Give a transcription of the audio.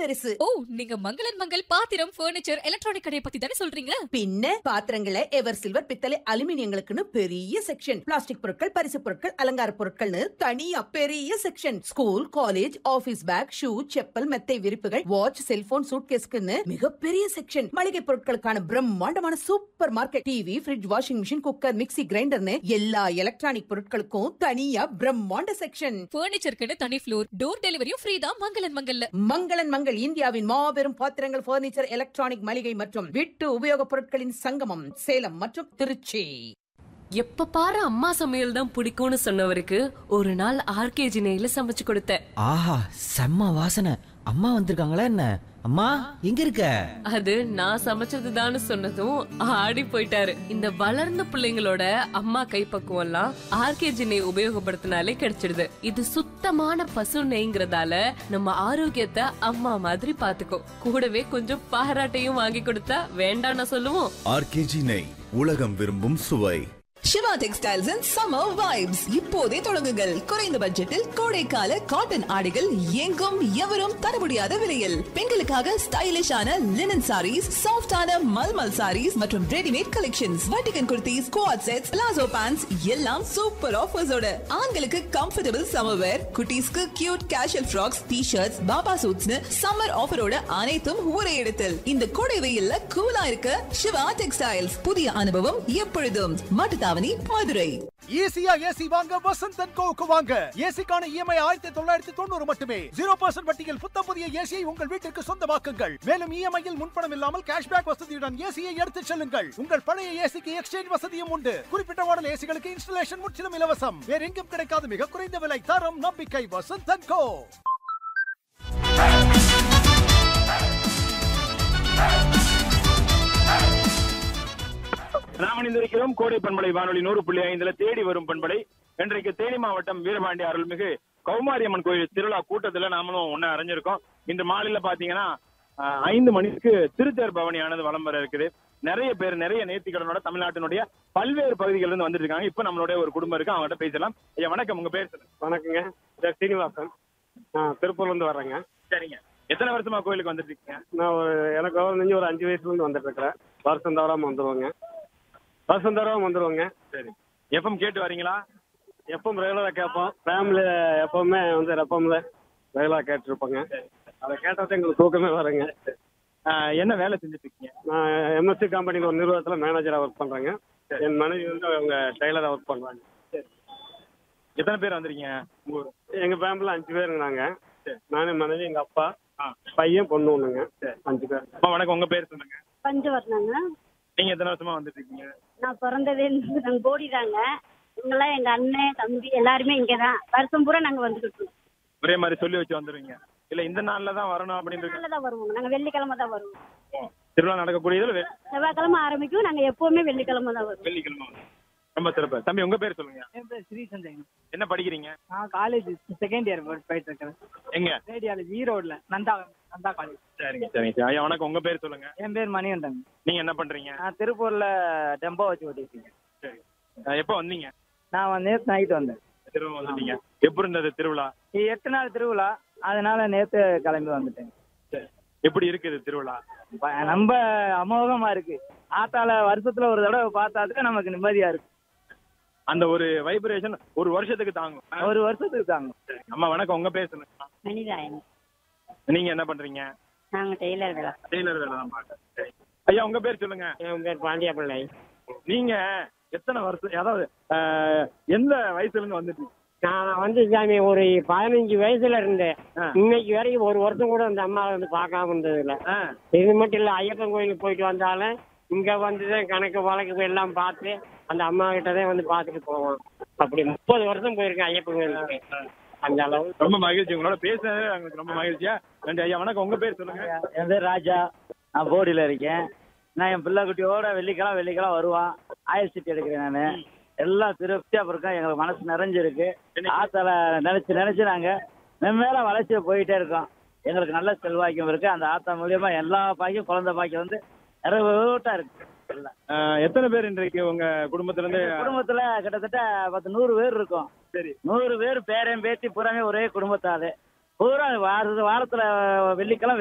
பெருசு ஓ நீங்க மங்களன் மங்கள் பாத்திரம் பர்னிச்சர் எலக்ட்ரானிக் கடையை பத்தி தானே சொல்றீங்க பின்ன பாத்திரங்களை எவர் சில்வர் பித்தளை அலுமினியங்களுக்குன்னு பெரிய செக்ஷன் பிளாஸ்டிக் பொருட்கள் பரிசு பொருட்கள் அலங்கார பொருட்கள்னு தனியா பெரிய section school college office bag shoe chappal மெத்தை விரிப்புகள் வாட்ச் செல்போன் சூட்கேஸ்க்குன்னு மிகப்பெரிய செக்ஷன் மளிகை பொருட்களுக்கான பிரம்மாண்டமான super market TV fridge washing machine cooker mixie கிரைண்டர்னு எல்லா எலக்ட்ரானிக் பொருட்களுக்கும் தனியா பிரம்மாண்ட செக்ஷன் பர்னிச்சருக்குன்னு தனி ஃப்ளோர் டோர் டெலிவரியும் ஃப்ரீ தான் மங்களன் மங்கல்ல மங்களன் மங்கள் இந்தியாவின் மாபெரும் பாத்திரங்கள் பர்னிச்சர் எலக்ட்ரானிக் மளிகை மற்றும் வீட்டு உபயோகப் பொருட்களின் சங்கமம் சேலம் மற்றும் திருச்சி எப்ப பாரு அம்மா சமையல் தான் பிடிக்கும்னு சொன்னவருக்கு ஒரு நாள் ஆர்கேஜி நெய்ல சமைச்சு கொடுத்தேன் ஆஹா செம்ம வாசனை அம்மா வந்திருக்காங்களா என்ன அம்மா எங்க இருக்க அது நான் சமைச்சதுதான்னு சொன்னதும் ஆடி போயிட்டாரு இந்த வளர்ந்த பிள்ளைங்களோட அம்மா கைப்பக்குவம் எல்லாம் ஆர்கேஜி நெய் உபயோகப்படுத்தினாலே கிடைச்சிடுது இது சுத்தமான பசு நெய்ங்கிறதால நம்ம ஆரோக்கியத்தை அம்மா மாதிரி பாத்துக்கோ கூடவே கொஞ்சம் பாராட்டையும் வாங்கி கொடுத்தா வேண்டாம்னு சொல்லுவோம் ஆர்கேஜி நெய் உலகம் விரும்பும் சுவை Siva textiles and summer vibes இப்போதே தொடங்குங்கள் குறைந்த பட்ஜெட்டில் கோடைக்கால காட்டன் ஆடைகள் எங்கும் எவரும் தர முடியாத விலையில் பெண்களுக்காக ஸ்டைலிஷான லினன் சாரீஸ் சாஃப்டான மல்மல் சாரீஸ் மற்றும் ரெடிமேட் கலெக்ஷன்ஸ் வட்டிகன் குர்த்திஸ் குவாட் செட்ஸ் பிளாசோ பேண்ட்ஸ் எல்லாம் சூப்பர் ஆஃபர்ஸோட ஆண்களுக்கு கம்ஃபர்டபுள் சம்மர் வேர் குட்டீஸ்க்கு cute casual frocks T shirts பாபா சூட்ஸ்னு சம்மர் ஆஃபரோட அனைத்தும் ஒரே இடத்தில் இந்த கோடை வெயில்ல கூலா இருக்க சிவா டெக்ஸ்டைல்ஸ் புதிய அனுபவம் எப்பொழுதும் மட்டுத்தாவணி மதுரை ஈஸியா ஏசி வாங்க வசந்த் அண்ட் கோவுக்கு வாங்க ஏசிக்கான இஎம்ஐ ஆயிரத்தி தொள்ளாயிரத்தி தொண்ணூறு மட்டுமே ஜீரோ பர்சன்ட் வட்டியில் புத்தம் புதிய ஏசியை உங்கள் வீட்டிற்கு சொந்தமாக்குங்கள் மேலும் இஎம்ஐயில் முன்பணம் இல்லாமல் கேஷ்பேக் வசதியுடன் ஏசியை எடுத்துச் செல்லுங்கள் உங்கள் பழைய ஏசிக்கு எக்ஸ்சேஞ்ச் வசதியும் உண்டு குறிப்பிட்ட மாடல் ஏசிகளுக்கு இன்ஸ்டலேஷன் முற்றிலும் இலவசம் வேற எங்கும் கிடைக்காத மிக குறைந்த விலை தரம் நம்பிக்கை வசந்த் அண்ட் கோ நாம் இணைந்திருக்கிறோம் கோடை பண்பலை வானொலி நூறு புள்ளி ஐந்துல தேடி வரும் பண்பலை இன்றைக்கு தேனி மாவட்டம் வீரபாண்டி அருள்மிகு கௌமாரியம்மன் கோயில் திருவிழா கூட்டத்துல நாமளும் ஒன்னு அறிஞ்சிருக்கோம் இன்று மாலையில பாத்தீங்கன்னா ஆஹ், ஐந்து மணிக்கு திருத்தேர் பவனியானது வலம் வர இருக்குது நிறைய பேர் நிறைய நேர்த்திக்கடனோட தமிழ்நாட்டினுடைய பல்வேறு பகுதிகளில் இருந்து வந்துட்டு இருக்காங்க இப்ப நம்மளுடைய ஒரு குடும்பம் இருக்கு அவங்ககிட்ட பேசலாம் ஐயா வணக்கம் உங்க பேர் சொல்லுங்க வணக்கங்க சார் சீனிவாசன் நான் திருப்பூர்லேருந்து வர்றேங்க சரிங்க எத்தனை வருஷமா கோயிலுக்கு வந்துட்டு இருக்கீங்க நான் ஒரு எனக்கு வந்து ஒரு அஞ்சு வயசுலேருந்து வந்துட்டு இருக்கிறேன் வருஷம் தவறாமல் வந்துருவாங்க வருஷம் தவறாமல் வந்துருவாங்க சரி எஃப்எம் கேட்டு வரீங்களா எப்பவும் ரெகுலராக கேட்போம் ஃபேமிலி எப்பவுமே வந்து எப்பவுமே ரெகுலராக கேட்டுருப்போங்க அதை கேட்டால் எங்களுக்கு தூக்கமே வருங்க ஆஹ், என்ன வேலை செஞ்சுட்டு இருக்கீங்க நான் எம்எஸ்சி கம்பெனிக்கு ஒரு நிறுவனத்தில் மேனேஜராக ஒர்க் பண்ணுறேங்க என் மனைவி வந்து அவங்க டெய்லராக ஒர்க் பண்ணுறாங்க எத்தனை பேர் வந்திருக்கீங்க உங்க ஊர்? எங்கள் ஃபேமிலியில் அஞ்சு பேருங்க நாங்கள் சரி. நானும் மனைவி எங்கள் அப்பா ஆ. பையன் பொண்ணு ஒன்றுங்க அஞ்சு பேர் அம்மா வணக்கம் உங்க பேர் சொல்லுங்க பஞ்சவர்ணங்க நீங்க எத்தனை வருஷமா வந்துட்டு இருக்கீங்க நான் பிறந்ததே நாங்கள் போடிதாங்க இவங்கெல்லாம் எங்கள் அண்ணன் தம்பி எல்லாருமே இங்கே தான் வருஷம் பூரா நாங்கள் வந்துக்கிட்டு இருக்கோம் ஒரே மாதிரி சொல்லி வச்சு வந்துருவீங்க இல்ல இந்த நாள்ல தான் வரணும் அப்படின்னு இருக்கு. நாளில் தான் வருவோங்க நாங்கள் வெள்ளிக்கிழமை தான் வருவோம் திருவிழா நடக்கக்கூடியதுல வெ- செவ்வாய்க்கிழமை ஆரம்பிக்கும் நாங்கள் எப்போவுமே வெள்ளிக்கிழமை தான் வருவோம் வெள்ளிக்கிழமை வரும். ரொம்ப சிறப்பு தம்பி உங்க பேர் சொல்லுங்க என் பேர் ஸ்ரீசந்தேங்க என்ன படிக்கிறீங்க நான் காலேஜ் செகண்ட் இயர் போயிட்டு இருக்கிறேன் எங்க ரேடியாலஜி ஈரோடுல நந்தா நந்தா காலேஜ் சரிங்க சரிங்க சரி ஐயா வணக்கம் உங்க பேர் சொல்லுங்க என் பேர் மணிகண்டன் நீங்க என்ன பண்றீங்க நான் திருப்பூர்ல டெம்போ வச்சு ஓட்டிருக்கேன் சரி அஹ் எப்போ வந்தீங்க நான் வந்து நேற்று நைட் வந்தேன் திருவிழா வந்துட்டீங்க எப்படி இருந்தது திருவிழா இது எட்டு நாள் திருவிழா அதனால நேற்று கிளம்பி வந்துட்டேன் சரி. எப்படி இருக்குது திருவிழா ப- ரொம்ப அமோகமா இருக்கு ஆத்தால வருஷத்துல ஒரு தடவை பார்த்தாதான் நமக்கு நிம்மதியா இருக்கு அந்த ஒரு வைப்ரேஷன் ஒரு வருஷத்துக்கு தாங்கும் அஹ் ஒரு வருஷத்துக்கு தாங்க சரி. அம்மா வணக்கம் உங்க பேர் சொல்லுங்க மணிதாயன் நீங்க என்ன பண்றீங்க நாங்கள் டெய்லர் வேலை டெய்லர் வேலை தான் பார்க்கறேன். சரி. ஐயா உங்க பேர் சொல்லுங்க என் பேர் பாண்டியா பிள்ளை நீங்க எத்தனை வருஷம் அதாவது அஹ், எந்த வயசுல இருந்து வந்துட்டு இருக்கீங்க? நான் வந்து சாமி ஒரு பதினஞ்சு வயசுல இருந்தேன் ஆ. இன்னைக்கு வரைக்கும் ஒரு வருஷம் கூட அந்த அம்மாவை வந்து பார்க்காம இருந்தது இல்ல ஆ, இது மட்டும் இல்ல ஐயப்பன் கோயிலுக்கு போயிட்டு வந்தாலும் இங்க வந்துதான் கணக்கு வழக்கு எல்லாம் பார்த்து அந்த அம்மா கிட்ட தான் வந்து பார்த்துட்டு போவோம் அப்படி முப்பது வருஷம் போயிருக்கேன் ஐயப்பன் கோயிலுக்கு அந்த அளவு ரொம்ப மகிழ்ச்சி உங்களோட பேசுனது எங்களுக்கு ரொம்ப மகிழ்ச்சியா நன்றி ஐயா வணக்கம் உங்க பேர் சொல்லுங்க என் பேர் ராஜா நான் போடியில் இருக்கேன் நான் என் பிள்ளை குட்டியோட வெள்ளிக்கிழமை வெள்ளிக்கிழமை வருவான் ஆயில் சீட் எடுக்கிறேன் நான் எல்லாம் திருப்தியா இருக்கோம் எங்களுக்கு மனசு நிறைஞ்சிருக்கு ஆத்தால நினைச்சு நினைச்சு நாங்க மென்மேல வளர்ச்சி போயிட்டே இருக்கோம் எங்களுக்கு நல்ல செல்வாக்கியம் இருக்கு அந்த ஆத்தா மூலியமா எல்லா பாக்கியம் குழந்தை பாக்கியம் வந்து நிறைவேட்டா இருக்கு எல்லாம். அஹ், எத்தனை பேர் இன்றைக்கு உங்க குடும்பத்துல இருந்து எங்க குடும்பத்துல கிட்டத்தட்ட பத்து நூறு பேர் இருக்கோம் சரி நூறு பேர் பேரன் பேத்தி பூராமே ஒரே குடும்பத்தாரு பூரா வார வாரத்துல வெள்ளிக்கிழமை